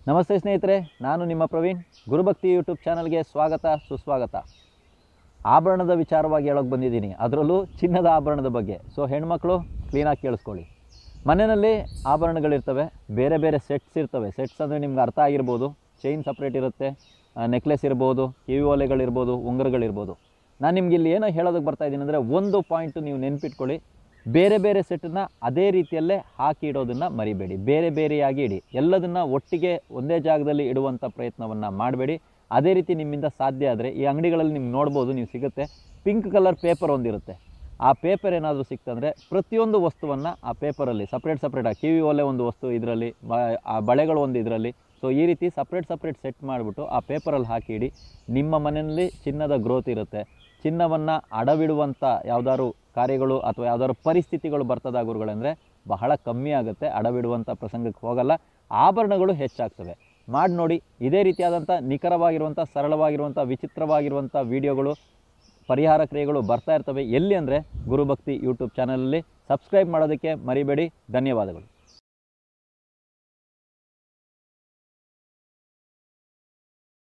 ನಮಸ್ತೆ ಸ್ನೇಹಿತರೆ ನಾನು ನಿಮ್ಮ ಪ್ರವೀಣ್ ಗುರುಭಕ್ತಿ ಯೂಟ್ಯೂಬ್ ಚಾನಲ್ಗೆ ಸ್ವಾಗತ ಸುಸ್ವಾಗತ ಆಭರಣದ ವಿಚಾರವಾಗಿ ಹೇಳೋಕೆ ಬಂದಿದ್ದೀನಿ ಅದರಲ್ಲೂ ಚಿನ್ನದ ಆಭರಣದ ಬಗ್ಗೆ ಸೊ ಹೆಣ್ಮಕ್ಳು ಕ್ಲೀನಾಗಿ ಕೇಳಿಸ್ಕೊಳ್ಳಿ ಮನೆಯಲ್ಲಿ ಆಭರಣಗಳಿರ್ತವೆ ಬೇರೆ ಬೇರೆ ಸೆಟ್ಸ್ ಇರ್ತವೆ ಸೆಟ್ಸ್ ಅಂದರೆ ನಿಮ್ಗೆ ಅರ್ಥ ಆಗಿರ್ಬೋದು ಚೈನ್ ಸಪ್ರೇಟ್ ಇರುತ್ತೆ ನೆಕ್ಲೆಸ್ ಇರ್ಬೋದು ಕಿವಿ ಓಲೆಗಳಿರ್ಬೋದು ಉಂಗುರಗಳಿರ್ಬೋದು ನಾನು ನಿಮ್ಗೆ ಇಲ್ಲಿ ಏನೋ ಹೇಳೋದಕ್ಕೆ ಬರ್ತಾ ಇದ್ದೀನಿ ಅಂದರೆ ಒಂದು ಪಾಯಿಂಟು ನೀವು ನೆನ್ಪಿಟ್ಕೊಳ್ಳಿ ಬೇರೆ ಬೇರೆ ಸೆಟ್ಟನ್ನು ಅದೇ ರೀತಿಯಲ್ಲೇ ಹಾಕಿ ಇಡೋದನ್ನು ಮರಿಬೇಡಿ ಬೇರೆ ಬೇರೆಯಾಗಿ ಇಡಿ ಎಲ್ಲದನ್ನು ಒಟ್ಟಿಗೆ ಒಂದೇ ಜಾಗದಲ್ಲಿ ಇಡುವಂಥ ಪ್ರಯತ್ನವನ್ನು ಮಾಡಬೇಡಿ ಅದೇ ರೀತಿ ನಿಮ್ಮಿಂದ ಸಾಧ್ಯ ಆದರೆ ಈ ಅಂಗಡಿಗಳಲ್ಲಿ ನಿಮ್ಗೆ ನೋಡ್ಬೋದು ನೀವು ಸಿಗುತ್ತೆ ಪಿಂಕ್ ಕಲರ್ ಪೇಪರ್ ಒಂದಿರುತ್ತೆ ಆ ಪೇಪರ್ ಏನಾದರೂ ಸಿಕ್ತಂದರೆ ಪ್ರತಿಯೊಂದು ವಸ್ತುವನ್ನು ಆ ಪೇಪರಲ್ಲಿ ಸಪ್ರೇಟ್ ಸಪ್ರೇಟಾಗಿ ಕಿವಿ ಒಲೆ ಒಂದು ವಸ್ತು ಇದರಲ್ಲಿ ಬ ಆ ಬಳೆಗಳು ಒಂದು ಇದರಲ್ಲಿ ಸೊ ಈ ರೀತಿ ಸಪ್ರೇಟ್ ಸಪ್ರೇಟ್ ಸೆಟ್ ಮಾಡಿಬಿಟ್ಟು ಆ ಪೇಪರಲ್ಲಿ ಹಾಕಿ ಇಡಿ ನಿಮ್ಮ ಮನೆಯಲ್ಲಿ ಚಿನ್ನದ ಗ್ರೋತ್ ಇರುತ್ತೆ ಚಿನ್ನವನ್ನು ಅಡವಿಡುವಂಥ ಯಾವ್ದಾದ್ರು ಕಾರ್ಯಗಳು ಅಥವಾ ಯಾವ್ದಾದ್ರು ಪರಿಸ್ಥಿತಿಗಳು ಬರ್ತದ ಗುರುಗಳಂದರೆ ಬಹಳ ಕಮ್ಮಿ ಆಗುತ್ತೆ ಅಡವಿಡುವಂಥ ಪ್ರಸಂಗಕ್ಕೆ ಹೋಗಲ್ಲ ಆಭರಣಗಳು ಹೆಚ್ಚಾಗ್ತವೆ ಮಾಡಿ ನೋಡಿ ಇದೇ ರೀತಿಯಾದಂಥ ನಿಖರವಾಗಿರುವಂಥ ಸರಳವಾಗಿರುವಂಥ ವಿಚಿತ್ರವಾಗಿರುವಂಥ ವಿಡಿಯೋಗಳು ಪರಿಹಾರ ಕ್ರಿಯೆಗಳು ಬರ್ತಾ ಇರ್ತವೆ ಎಲ್ಲಿ ಅಂದರೆ ಗುರುಭಕ್ತಿ ಯೂಟ್ಯೂಬ್ ಚಾನಲಲ್ಲಿ ಸಬ್ಸ್ಕ್ರೈಬ್ ಮಾಡೋದಕ್ಕೆ ಮರಿಬೇಡಿ ಧನ್ಯವಾದಗಳು